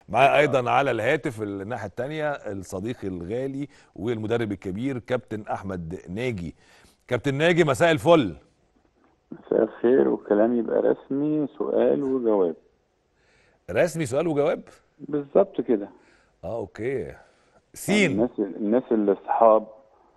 معايا ايضا على الهاتف الناحيه الثانيه الصديق الغالي والمدرب الكبير كابتن احمد ناجي كابتن ناجي مساء الفل مساء الخير والكلام يبقى رسمي سؤال وجواب رسمي سؤال وجواب بالظبط كده اه اوكي سين الناس الناس اللي اصحاب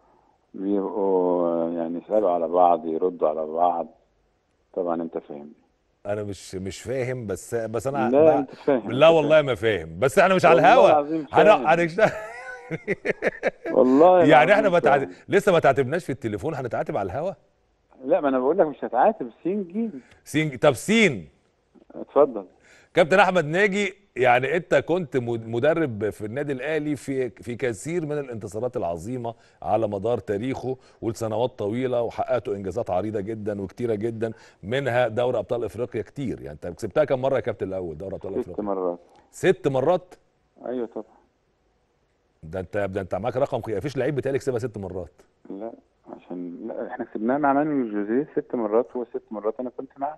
بيبقوا يعني يسالوا على بعض يردوا على بعض طبعا انت فاهمني انا مش مش فاهم بس بس انا لا ب- انت فاهم لا أنت والله ما فاهم بس احنا مش على والله الهوا العظيم انا فاهم. هنشتغل فاهم. والله يعني العظيم احنا ما تعت... فاهم. لسه ما تعاتبناش في التليفون هنتعاتب على الهوا لا ما انا بقول لك مش هتعاتب سين جيم سين طب سين اتفضل كابتن احمد ناجي يعني انت كنت مد- مدرب في النادي الاهلي في في كثير من الانتصارات العظيمه على مدار تاريخه ولسنوات طويله وحققتوا انجازات عريضه جدا وكتيره جدا منها دوري ابطال افريقيا كتير يعني انت كسبتها كم مره يا كابتن الاول دوري ابطال ست افريقيا مرات ست مرات ايوه طبعا ده انت ده انت معاك رقم قياسي مفيش لعيب بتاعي كسبها ست مرات لا عشان لا احنا كسبناها مع مانويل جوزيه ست مرات هو ست مرات انا كنت معاه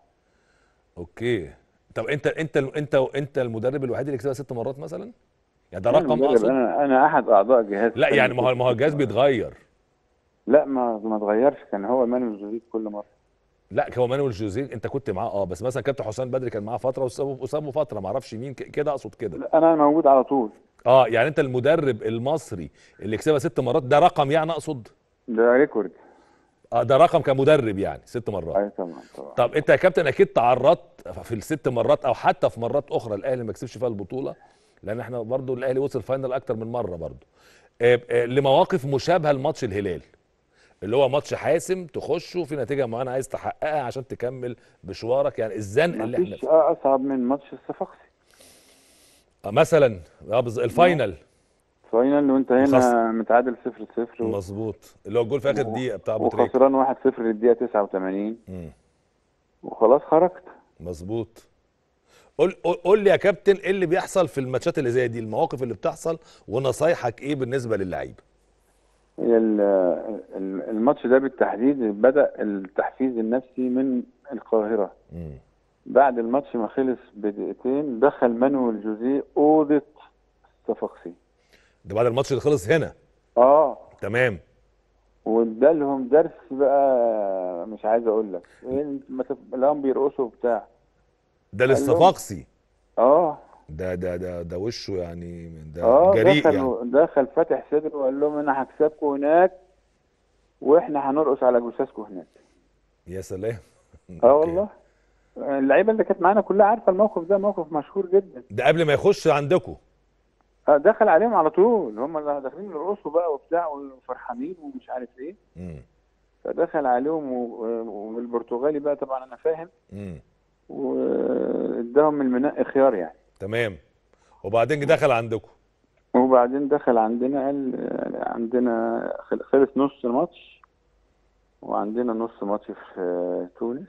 اوكي طب انت انت انت انت المدرب الوحيد اللي كسبها ست مرات مثلا يعني ده أنا رقم المدرب، اقصد انا انا احد اعضاء جهاز لا فني يعني ما هو كنت ما هو الجهاز ست بيتغير لا ما ما اتغيرش كان هو مانويل جوزيه كل مره لا هو مانويل جوزيه انت كنت معاه اه بس مثلا كابتن حسام بدري كان معاه فتره وسابه وسابه فتره ما اعرفش مين ك- كده اقصد كده لا، انا موجود على طول اه يعني انت المدرب المصري اللي كسبها ست مرات ده رقم يعني اقصد ده ريكورد اه ده رقم كمدرب يعني ست مرات اي طبعا طبعا طب انت يا كابتن اكيد تعرضت في الست مرات او حتى في مرات اخرى الاهلي ما كسبش فيها البطوله لان احنا برضو الاهلي وصل فاينل اكتر من مره برضو آه، آه، لمواقف مشابهه لماتش الهلال اللي هو ماتش حاسم تخشه في نتيجه معينه عايز تحققها عشان تكمل مشوارك يعني الزنقه اللي احنا مفيش فيه. اصعب من ماتش الصفاقسي آه، مثلا آه، بز- الفاينل فاينل وانت هنا وخسر. متعادل 0 0 مظبوط اللي هو الجول في اخر و- دقيقه بتاع ابو تريكه وخسران 1 0 للدقيقه 89 مم. وخلاص خرجت مظبوط قول قول- قول لي يا كابتن ايه اللي بيحصل في الماتشات اللي زي دي المواقف اللي بتحصل ونصايحك ايه بالنسبه للعيبه هي ال- ال- الماتش ده بالتحديد بدا التحفيز النفسي من القاهره مم. بعد الماتش ما خلص بدقيقتين دخل مانويل جوزيه اوضه الصفاقسي ده بعد الماتش اللي خلص هنا اه تمام وادالهم درس بقى مش عايز اقول لك ايه انت ما تف- لهم بيرقصوا وبتاع ده قال لهم- للصفاقسي اه ده ده ده ده وشه يعني ده اه جريء دخل يعني دخل فاتح صدره وقال لهم انا هكسبكم هناك واحنا هنرقص على جثثكم هناك يا سلام اه أوكي. والله اللعيبه اللي كانت معانا كلها عارفه الموقف ده موقف مشهور جدا ده قبل ما يخش عندكم آه، دخل عليهم على طول هم اللي داخلين يرقصوا بقى وبتاع وفرحانين ومش عارف ايه مم. فدخل عليهم و- والبرتغالي بقى طبعا انا فاهم مم. واداهم المناء خيار يعني تمام وبعدين دخل عندكم وبعدين دخل عندنا قال عندنا خل- خلص نص ماتش وعندنا نص ماتش في تونس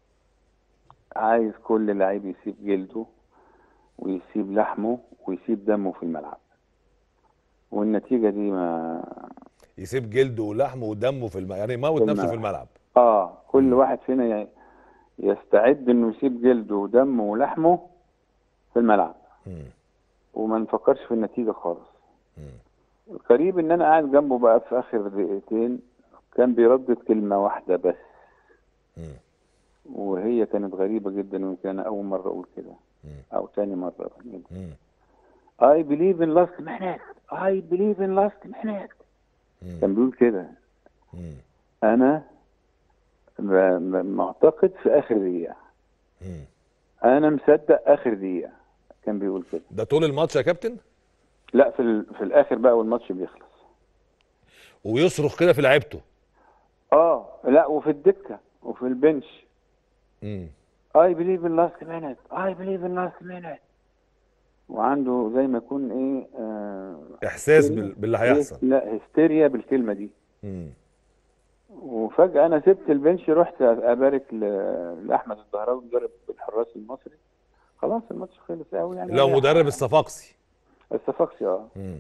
عايز كل لعيب يسيب جلده ويسيب لحمه ويسيب دمه في الملعب والنتيجة دي ما يسيب جلده ولحمه ودمه في الملعب يعني يموت في نفسه في الملعب. الملعب اه كل واحد فينا ي- يستعد انه يسيب جلده ودمه ولحمه في الملعب مم. وما نفكرش في النتيجة خالص مم. الغريب ان انا قاعد جنبه بقى في اخر دقيقتين كان بيردد كلمة واحدة بس مم. وهي كانت غريبة جدا ويمكن انا اول مرة اقول كده مم. او تاني مرة مم. I believe in last minute I believe in last minute مم. كان بيقول كده مم. انا ب- ب- معتقد في اخر دقيقة مم. انا مصدق اخر دقيقة كان بيقول كده ده طول الماتش يا كابتن لا في ال... في الاخر بقى والماتش بيخلص ويصرخ كده في لعيبته اه لا وفي الدكة وفي البنش مم. I believe in last minute I believe in last minute وعنده زي ما يكون ايه آه احساس هستيريا. بال- باللي هيحصل إيه؟ لا هستيريا بالكلمة دي مم. وفجأة أنا سبت البنش رحت أبارك ل- لأحمد الدهراوي مدرب الحراس المصري خلاص الماتش خلص قوي يعني لو مدرب الصفاقسي الصفاقسي اه مم.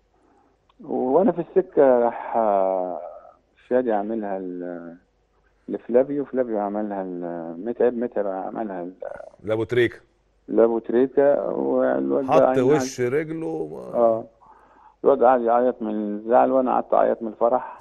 وانا في السكه راح آه، شادي عاملها ل- لفلافيو فلافيو عملها ل- متعب متعب عملها ل- لابو تريكه لابو تريكا والواد ده حط قاعد- وش رجله اه الواد قاعد يعيط من الزعل وانا قعدت اعيط من الفرح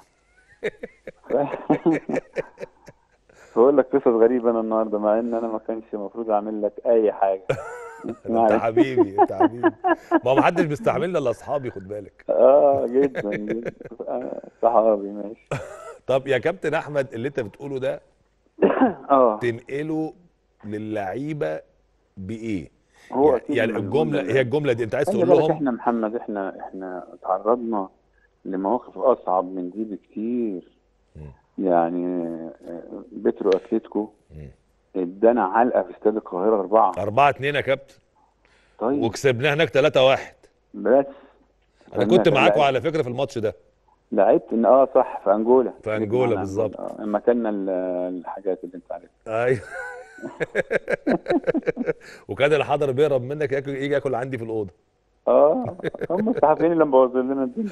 بقول لك قصص غريبه انا النهارده مع ان انا ما كانش المفروض اعمل لك اي حاجه انت حبيبي انت حبيبي ما هو محدش بيستحملنا الا اصحابي خد بالك اه جدا جدا آه، صحابي ماشي طب يا كابتن احمد اللي انت بتقوله ده اه تنقله للعيبه بايه هو يعني- أكيد يعني لما الجمله نقول- هي الجمله دي انت عايز خلي تقول بالك لهم احنا محمد احنا احنا تعرضنا لمواقف اصعب من دي بكتير يعني آه، بترو اتلتيكو مم. ادانا علقه في استاد القاهره اربعه 4 2 يا كابتن طيب وكسبناه هناك 3 1 بس انا كنت فإن- معاكم لعبت- على فكره في الماتش ده لعبت ان اه صح في انجولا في أنجولا جبنا بالظبط. آه، لما كنا ال- الحاجات اللي انت عارفها ايوه وكان اللي حضر بيهرب منك ياكل يجي ياكل عندي في الاوضه اه هم الصحفيين اللي مبوظين لنا الدنيا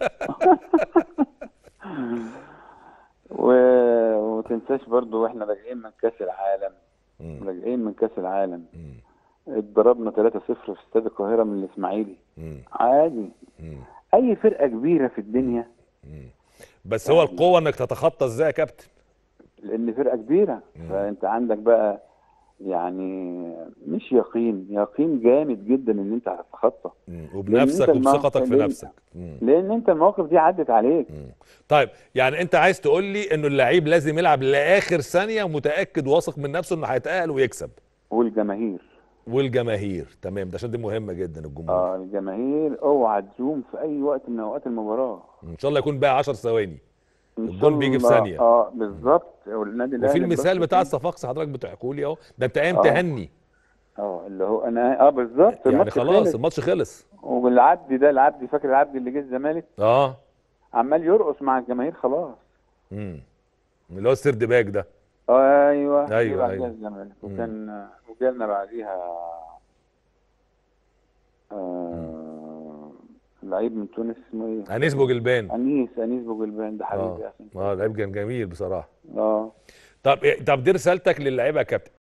و... وتنساش برضو واحنا راجعين من كاس العالم مم. راجعين من كاس العالم مم. اتضربنا 3-0 في استاد القاهره من الاسماعيلي مم. عادي مم. اي فرقه كبيره في الدنيا بس هو القوه انك تتخطى ازاي يا كابتن لان فرقه كبيره فانت عندك بقى يعني مش يقين يقين جامد جدا ان انت هتتخطى مم. وبنفسك أنت الموقف- وبثقتك في لأن- نفسك مم. لان انت المواقف دي عدت عليك مم. طيب يعني انت عايز تقول لي انه اللعيب لازم يلعب لاخر ثانيه متاكد واثق من نفسه انه هيتاهل ويكسب والجماهير والجماهير تمام ده عشان دي مهمه جدا الجمهور اه الجماهير اوعى تزوم في اي وقت من اوقات المباراه ان شاء الله يكون بقى 10 ثواني إن الجول شاء بيجي في الله. ثانية. اه بالظبط والنادي وفي الاهلي المثال بس- بتاع الصفاقس حضرتك بتحكوا لي اهو ده انت قايم آه. تهني اه اللي هو انا اه بالظبط يعني الماتش خلاص خلص. الماتش خلص والعبدي ده العبدي فاكر العبدي اللي جه الزمالك اه عمال يرقص مع الجماهير خلاص امم اللي هو السرد باك ده آه ايوه جه أيوة، بعديها أيوة. الزمالك وكان وجالنا بعديها آه لعيب من تونس اسمه ايه؟ انيس بوجلبان انيس انيس بوجلبان ده حبيبي اه عشان اه لعيب كان جميل بصراحه اه طب إيه- طب دي رسالتك للاعيبه يا كابتن